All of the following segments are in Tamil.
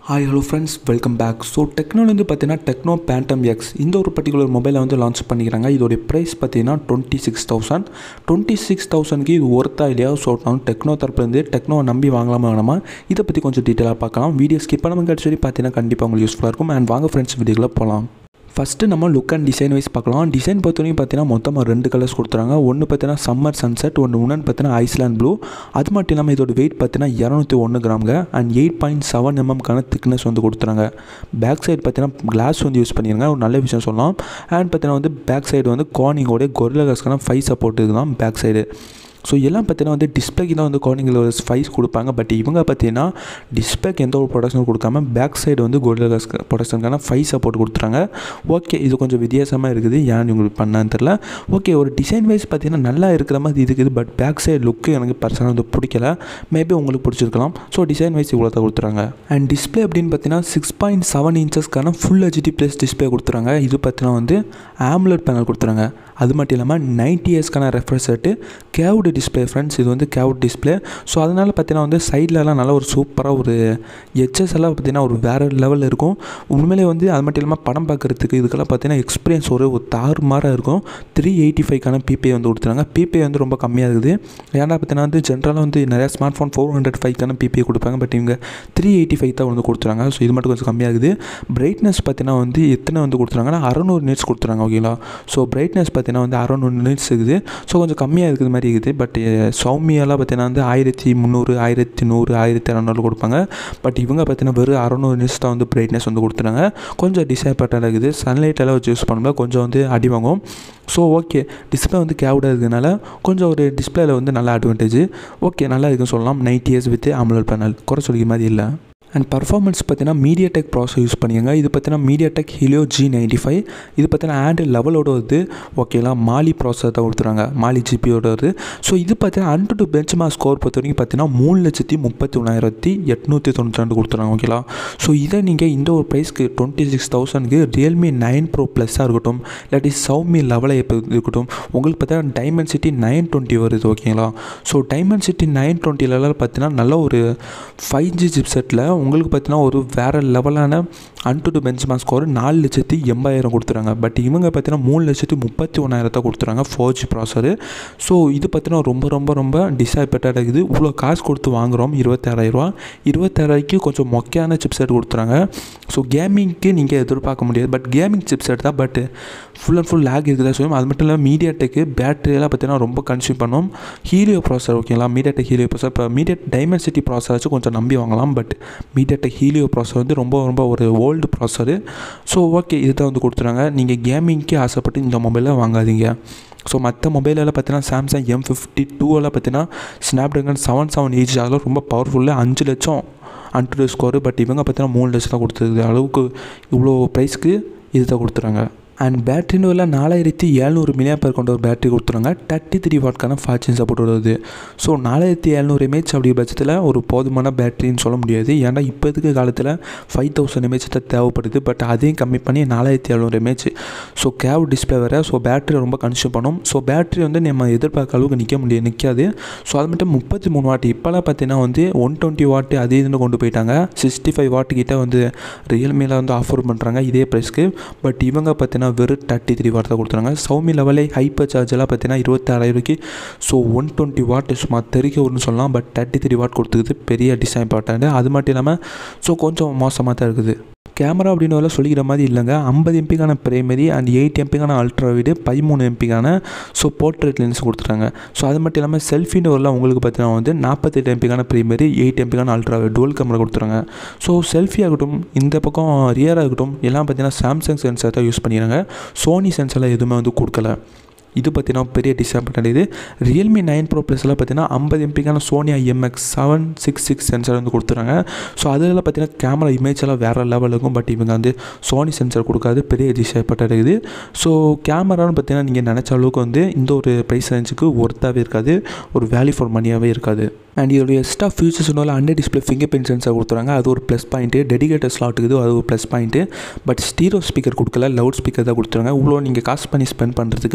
hi hello friends welcome back so technology வந்து பார்த்தீங்கன்னா டெக்னோ பேண்டம் எக்ஸ் இந்த ஒரு பர்டிகுலர் மொபைலை வந்து லான்ச் பண்ணிக்கிறாங்க இதோடைய ப்ரைஸ் பார்த்தீங்கன்னா twenty six thousand twenty six தௌசண்ட்க்கு இது ஒர்த்தா இல்லையா ஸோ நான் டெக்னோ தரப்புலேருந்து டெக்னோவை நம்பி வாங்கலாமா வேணாமா இதை பற்றி கொஞ்சம் டீட்டெயிலாக பார்க்கலாம் வீடியோ ஸ்கிப் பண்ணாமல் கடைசி பார்த்தீங்கன்னா கண்டிப்பாக உங்களுக்கு யூஸ்ஃபுல்லாக இருக்கும் அண்ட் வாங்க ஃப்ரெண்ட்ஸ் வீடியோக்குள்ளே போகலாம் ஃபஸ்ட்டு நம்ம லுக் அண்ட் டிசைன் வைஸ் பார்க்கலாம் டிசைன் பொறுத்தவரைக்கும் பார்த்தீங்கன்னா மொத்தமாக ரெண்டு கலர்ஸ் கொடுத்துறாங்க ஒன்று பார்த்தீங்கன்னா சம்மர் சன்செட் ஒன்று உன்னன்னு பார்த்தீங்கன்னா ஐஸ்லாண்ட் ப்ளூ அது மட்டும் இல்லாமல் இதோட வெயிட் பார்த்தீங்கன்னா இரநூத்தி ஒன்று கிராம்ங்க அண்ட் எயிட் பாயிண்ட் செவன் எம்எம்க்கான திக்னஸ் வந்து கொடுத்துறாங்க பேக் சைடு பார்த்தீங்கன்னா கிளாஸ் வந்து யூஸ் பண்ணியிருங்க ஒரு நல்ல விஷயம் சொல்லலாம் அண்ட் பார்த்தீங்கன்னா வந்து பேக் சைடு வந்து கார்னிங்கோட கொரில்லா கிளாஸ்க்கான ஃபைவ் சப்போர்ட் இதுதான் பேக் சைடு ஸோ எல்லாம் பார்த்தீங்கன்னா வந்து டிஸ்பிளேக்கு தான் வந்து கார்னிங்கில் ஒரு ஃபைஸ் கொடுப்பாங்க பட் இவங்க பார்த்தீங்கன்னா டிஸ்பிளேக்கு எந்த ஒரு ப்ரொடக்ஷனும் கொடுக்காம பேக் சைடு வந்து கோல்டு ப்ரொடக்ஷனுக்கான ஃபைவ் சப்போர்ட் கொடுத்துறாங்க ஓகே இது கொஞ்சம் வித்தியாசமாக இருக்குது ஏன் இவங்களுக்கு பண்ணான்னு தெரில ஓகே ஒரு டிசைன் வைஸ் பார்த்தீங்கன்னா நல்லா இருக்கிற மாதிரி இருக்குது பட் பேக் சைடு லுக்கு எனக்கு பர்சனலாக வந்து பிடிக்கல மேபி உங்களுக்கு பிடிச்சிருக்கலாம் ஸோ டிசைன் வைஸ் இவ்வளோ தான் கொடுத்துறாங்க அண்ட் டிஸ்பிளே அப்படின்னு பார்த்தீங்கன்னா சிக்ஸ் பாயிண்ட் செவன் இன்ச்சஸ்க்கான ஃபுல் ஹெச்டி ப்ளஸ் டிஸ்பிளே கொடுத்துறாங்க இது பார்த்தீங்கன்னா வந்து ஆம்லெட் பேனல் கொடுத்துறாங்க அது மட்டும் இல்லாமல் நைன்டி இயர்ஸ்க்கான refresh set curved display friends இது வந்து கேவ்ட் டிஸ்பிளே ஸோ அதனால் பார்த்தீங்கன்னா வந்து சைட்லலாம் நல்லா ஒரு சூப்பராக ஒரு எச்எஸ் எல்லாம் பார்த்தீங்கன்னா ஒரு வேறு லெவலில் இருக்கும் உண்மையிலே வந்து அது மட்டும் இல்லாமல் படம் பார்க்குறதுக்கு இதுக்கெல்லாம் பார்த்தீங்கன்னா எக்ஸ்பீரியன்ஸ் ஒரு ஒரு தாறுமாறாக இருக்கும் த்ரீ எயிட்டி ஃபைவ்க்கான பிபிஐ வந்து கொடுத்துறாங்க பிபிஐ வந்து ரொம்ப கம்மியாக இருக்குது ஏன்னா பார்த்தீங்கன்னா வந்து ஜென்ரலாக வந்து நிறையா ஸ்மார்ட் ஃபோன் ஃபோர் ஹண்ட்ரட் ஃபைவ்க்கான பிபிஐ கொடுப்பாங்க பட் இவங்க த்ரீ எயிட்டி ஃபைவ் தான் வந்து கொடுத்துறாங்க ஸோ இது மட்டும் கொஞ்சம் கம்மியாகுது பிரைட்னஸ் பார்த்தீங்கன்னா வந்து எத்தனை வந்து கொடுத்துறாங்கன்னா அறநூறு நிட்ஸ் கொடுத்துறாங்க ஓகேங்களா ஸோ பிரைட்னஸ் பார்த்தீங்கன்னா வந்து அறநூறு நிட்ஸ் இருக்குது ஸோ கொஞ்சம் கம்மியாக இருக்கிற மாதிரி இருக்குது பட் சௌமியாலாம் பார்த்தீங்கன்னா வந்து ஆயிரத்தி முந்நூறு ஆயிரத்தி நூறு ஆயிரத்தி இரநூறு கொடுப்பாங்க பட் இவங்க பார்த்தீங்கன்னா வெறும் அறநூறு நிட்ஸ் தான் வந்து பிரைட்னஸ் வந்து கொடுத்துறாங்க கொஞ்சம் டிசைப்பட்டாக இருக்குது சன்லைட் எல்லாம் வச்சு யூஸ் பண்ணும்போது கொஞ்சம் வந்து அடி வாங்கும் ஸோ ஓகே டிஸ்பிளே வந்து கேவ்டாக இருக்கிறதுனால கொஞ்சம் ஒரு டிஸ்பிளேல வந்து நல்ல அட்வான்டேஜ் ஓகே நல்லா இருக்குன்னு சொல்லலாம் ninety hertz with AMOLED panel குறை சொல்லிக்க மாதிரி இல்லை அண்ட் பர்ஃபார்மன்ஸ் பார்த்தீங்கன்னா மீடியா டெக் ப்ராசஸ் யூஸ் பண்ணிங்க இது பார்த்தீங்கன்னா MediaTek Helio G ninety five இது பார்த்தீங்கன்னா ஆண்ட்ரு லெவலோட வருது ஓகேலாம் மாலி ப்ராசஸர் தான் கொடுத்துறாங்க மாலி ஜிபியோட வருது ஸோ இது பார்த்தீங்கன்னா AnTuTu benchmark score பொறுத்த வரைக்கும் பார்த்தீங்கன்னா மூணு லட்சத்தி முப்பத்தி ஒன்றாயிரத்தி எட்நூற்றி தொண்ணூற்றி ரெண்டு கொடுத்துறாங்க ஓகேலா ஸோ இதை நீங்கள் இந்த ஒரு ப்ரைஸ்க்கு டுவெண்ட்டி சிக்ஸ் தௌசண்ட்க்கு ரியல்மி நைன் ப்ரோ ப்ளஸ்ஸாக இருக்கட்டும் இல்லாட்டி சவுமி லெவலில் எப்போ இருக்கட்டும் உங்களுக்கு பார்த்தீங்கன்னா டைமண்ட் சிட்டி நைன் டுவெண்ட்டி வருது ஓகேங்களா ஸோ டைமண்ட் சிட்டி நைன் டுவெண்ட்டிலலாம் பார்த்தீங்கன்னா நல்ல ஒரு ஃபைவ் ஜி சிப் செட்டில் உங்களுக்கு பார்த்தீங்கன்னா ஒரு வேறு லெவலான AnTuTu benchmark score நாலு லட்சத்தி எண்பதாயிரம் கொடுத்துறாங்க பட் இவங்க பார்த்தீங்கன்னா மூணு லட்சத்தி முப்பத்தி ஒன்றாயிரத்தை கொடுத்துறாங்க ஃபோர் ஜி ப்ராசரு ஸோ இது பார்த்தீங்கன்னா ரொம்ப ரொம்ப ரொம்ப டிஸாய்பெட்டாக இருக்குது இவ்வளோ காசு கொடுத்து வாங்குகிறோம் இருபத்தாயிரரூவா இருபத்தாயிரூவாய்க்கு கொஞ்சம் மொக்கையான சிப் செட் கொடுத்துறாங்க ஸோ கேமிங்க்கு நீங்கள் எதிர்பார்க்க முடியாது பட் கேமிங் சிப் செட் தான் but full and full lag இருக்குதா சொல்லும் அது மட்டும் இல்லாமல் மீடியா டெக்கு பேட்டரியெல்லாம் பார்த்தீங்கன்னா ரொம்ப கன்சியூம் பண்ணும் ஹீலியோ ப்ராசர் ஓகேங்களா மீடியா டெக் ஹீலியோ ப்ராசர் இப்போ மீடியா டைமண்ட் சிட்டி ப்ராசர் வச்சு கொஞ்சம் நம்பி வாங்கலாம் பட் மீடியா டெக் ஹீலியோ ப்ராசர் வந்து ரொம்ப ரொம்ப ஒரு ஓல்டு ப்ராசரு ஸோ ஓகே இதுதான் வந்து கொடுத்துறாங்க நீங்கள் கேமிங்க்கு ஆசைப்பட்டு இந்த மொபைலில் வாங்காதீங்க ஸோ மற்ற மொபைலெல்லாம் பார்த்தீங்கன்னா சாம்சங் எம் ஃபிஃப்டி டூவெல்லாம் பார்த்தீங்கன்னா ஸ்னாப்ட்ராகன் செவன் செவன் எயிட் அதெல்லாம் ரொம்ப பவர்ஃபுல்லாக அஞ்சு லட்சம் அன்டு ஸ்கோரு பட் இவங்க பார்த்தீங்கன்னா மூணு லட்சம் தான் கொடுத்துருக்கு அளவுக்கு இவ்வளோ ப்ரைஸ்க்கு இது தான் கொடுத்துறாங்க அண்ட் பேட்டரின்னு இல்லை நாலாயிரத்தி எழுநூறு மில்லியா பேர் கொண்ட ஒரு பேட்டரி கொடுத்துருங்க தேர்ட்டி த்ரீ வாட்க்கான ஃபார்ச்சின் சப்போர்ட் வருது ஸோ நாலாயிரத்தி எழுநூறு எம்ஏஹெச் அப்படி பட்சத்தில் ஒரு போதுமான பேட்டரின்னு சொல்ல முடியாது ஏன்னா இப்போதுக்கு காலத்தில் ஃபைவ் தௌசண்ட் எம்ஏஹெச் தான் தேவைப்படுது பட் அதையும் கம்மி பண்ணி நாலாயிரத்தி எழுநூறு எம்ஏஹெச் ஸோ கேவ் டிஸ்பிளே வேறு ஸோ பேட்டரி ரொம்ப கன்சியூம் பண்ணும் ஸோ பேட்டரி வந்து நம்ம எதிர்பார்க்க அளவுக்கு நிற்க முடியாது நிற்காது ஸோ அது மட்டும் முப்பத்தி மூணு வாட் இப்போலாம் பார்த்தீங்கன்னா வந்து ஒன் டுவெண்ட்டி வாட்டு அதே இதுன்னு கொண்டு போயிட்டாங்க சிக்ஸ்டி ஃபைவ் வாட்டு கிட்ட வந்து ரியல்மியில் வந்து ஆஃபர் பண்ணுறாங்க இதே ப்ரைஸ்க்கு பட் இவங்க பார்த்தீங்கன்னா பார்த்தீங்கன்னா வெறும் தேர்ட்டி த்ரீ வாட் தான் கொடுத்துறாங்க சௌமி லெவலே ஹைப்பர் சார்ஜெல்லாம் பார்த்தீங்கன்னா இருபத்தாறாயிரூபாய்க்கு ஸோ ஒன் டுவெண்ட்டி வாட் சும்மா தெறிக்க வரும்னு சொல்லலாம் பட் தேர்ட்டி த்ரீ வாட் கொடுத்துக்குது பெரிய டிசைன் பார்ட்டாண்டு அது மட்டும் இல்லாமல் ஸோ கொஞ்சம் மோசமாக தான் இருக்குது கேமரா அப்படின்னு வரல சொல்லிக்கிற மாதிரி இல்லைங்க ஐம்பது எம்பிக்கான பிரைமரி அண்ட் எயிட் எம்பிக்கான அல்ட்ரா வீடு பதிமூணு எம்பிக்கான ஸோ போர்ட்ரேட் லென்ஸ் கொடுத்துட்டாங்க ஸோ அது மட்டும் இல்லாமல் செல்ஃபின்னு வரல உங்களுக்கு பார்த்தீங்கன்னா வந்து நாற்பத்தெட்டு எம்பிக்கான பிரைமரி எயிட் எம்பிக்கான அல்ட்ரா டுவல் கேமரா கொடுத்துறாங்க ஸோ செல்ஃபி ஆகட்டும் இந்த பக்கம் ரியர் ஆகட்டும் எல்லாம் பார்த்தீங்கன்னா சாம்சங் சென்சார் தான் யூஸ் பண்ணிடுறாங்க சோனி சென்சார்லாம் எதுவுமே வந்து கொடுக்கல இது பார்த்தீங்கன்னா பெரிய டிசப்பாயின்ட் இது ரியல்மி நைன் ப்ரோ ப்ளஸில் பார்த்தீங்கன்னா ஐம்பது எம்பிக்கான Sony IMX seven six six sensor வந்து கொடுத்துறாங்க ஸோ அதில் பார்த்தீங்கன்னா கேமரா இமேஜ் எல்லாம் வேறு லெவல் இருக்கும் பட் இவங்க வந்து சோனி சென்சார் கொடுக்காது பெரிய டிசப்பாயின்ட் இருக்குது ஸோ கேமரான்னு பார்த்தீங்கன்னா நீங்கள் நினச்ச அளவுக்கு வந்து இந்த ஒரு ப்ரைஸ் ரேஞ்சுக்கு ஒர்த்தாகவே இருக்காது ஒரு வேல்யூ ஃபார் மணியாகவே இருக்காது அண்ட் இதோடைய எக்ஸ்ட்ரா ஃபியூச்சர்ஸ் ஒன்றும் under display fingerprint sensor கொடுத்துறாங்க அது ஒரு ப்ளஸ் பாயிண்ட்டு டெடிகேட்டட் ஸ்லாட்டுக்குது அது ஒரு plus point but stereo speaker கொடுக்கல லவுட் ஸ்பீக்கர் தான் கொடுத்துறாங்க இவ்வளோ நீங்கள் காசு பண்ணி ஸ்பெண்ட் பண்ணுறதுக்கு லவுட் ஸ்பீக்கர்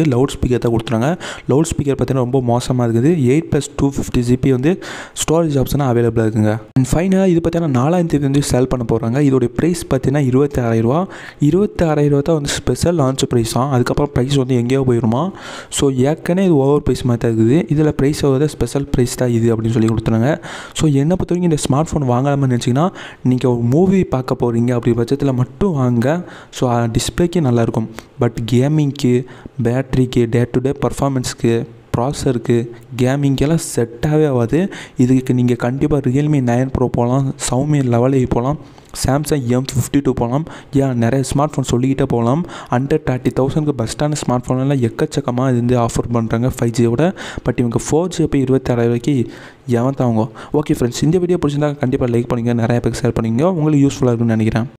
ஸ்பீக்கர் தான் கொடுத்துறாங்க லவுட் ஸ்பீக்கர் பார்த்தீங்கன்னா ரொம்ப மோசமாக இருக்குது eight plus two fifty GB வந்து ஸ்டோரேஜ் ஆப்ஷனாக அவைலபிளாக இருக்குங்க அண்ட் ஃபைனலாக இது பார்த்தீங்கன்னா நாலாயிரம் தேதி வந்து சேல் பண்ண போகிறாங்க இதோடைய ப்ரைஸ் பார்த்தீங்கன்னா இருபத்தி ஆறாயிரரூவா இருபத்தி ஆறாயிரரூவா தான் வந்து ஸ்பெஷல் லான்ச் ப்ரைஸ் தான் அதுக்கப்புறம் ப்ரைஸ் வந்து எங்கேயோ போயிருமா ஸோ ஏற்கனவே இது ஓவர் ப்ரைஸ் மாதிரி தான் இருக்குது இதில் ப்ரைஸ் வந்து ஸ்பெஷல் ப்ரைஸ் தான் இது அப்படின்னு சொல்லி கொடுத்துறாங்க ஸோ என்னை பொறுத்த வரைக்கும் இந்த ஸ்மார்ட் ஃபோன் வாங்கலாம்னு நினச்சிங்கன்னா நீங்கள் ஒரு மூவி பார்க்க போகிறீங்க அப்படி பட்சத்தில் மட்டும் வாங்க ஸோ டிஸ்பிளேக்கே நல்லாயிருக்கும் பட் கேமிங்க்கு பேட்ரிக்கு டே டு டே பர்ஃபார்மன்ஸ்க்கு ப்ராசருக்கு கேமிங்கெல்லாம் செட்டாகவே ஆகாது இதுக்கு நீங்கள் கண்டிப்பாக ரியல்மி நைன் ப்ரோ போகலாம் சவுமி லெவல் எயிட் போகலாம் சாம்சங் எம் ஃபிஃப்டி டூ போகலாம் ஏன் நிறைய ஸ்மார்ட் ஃபோன் சொல்லிக்கிட்டே போகலாம் அண்டர் தேர்ட்டி தௌசண்ட்க்கு பெஸ்ட்டான ஸ்மார்ட் ஃபோன்லாம் எக்கச்சக்கமாக இது வந்து ஆஃபர் பண்ணுறாங்க ஃபைவ் ஜியோட பட் இவங்க ஃபோர் ஜி போய் இருபத்தாயிரம் ரூபாய்க்கு எவன் தாங்க ஓகே ஃப்ரெண்ட்ஸ் இந்த வீடியோ பிடிச்சிருந்தா கண்டிப்பாக லைக் பண்ணுங்கள் நிறைய பேருக்கு ஷேர் பண்ணிங்க உங்களுக்கு யூஸ்ஃபுல்லாக இருக்குன்னு நினைக்கிறேன்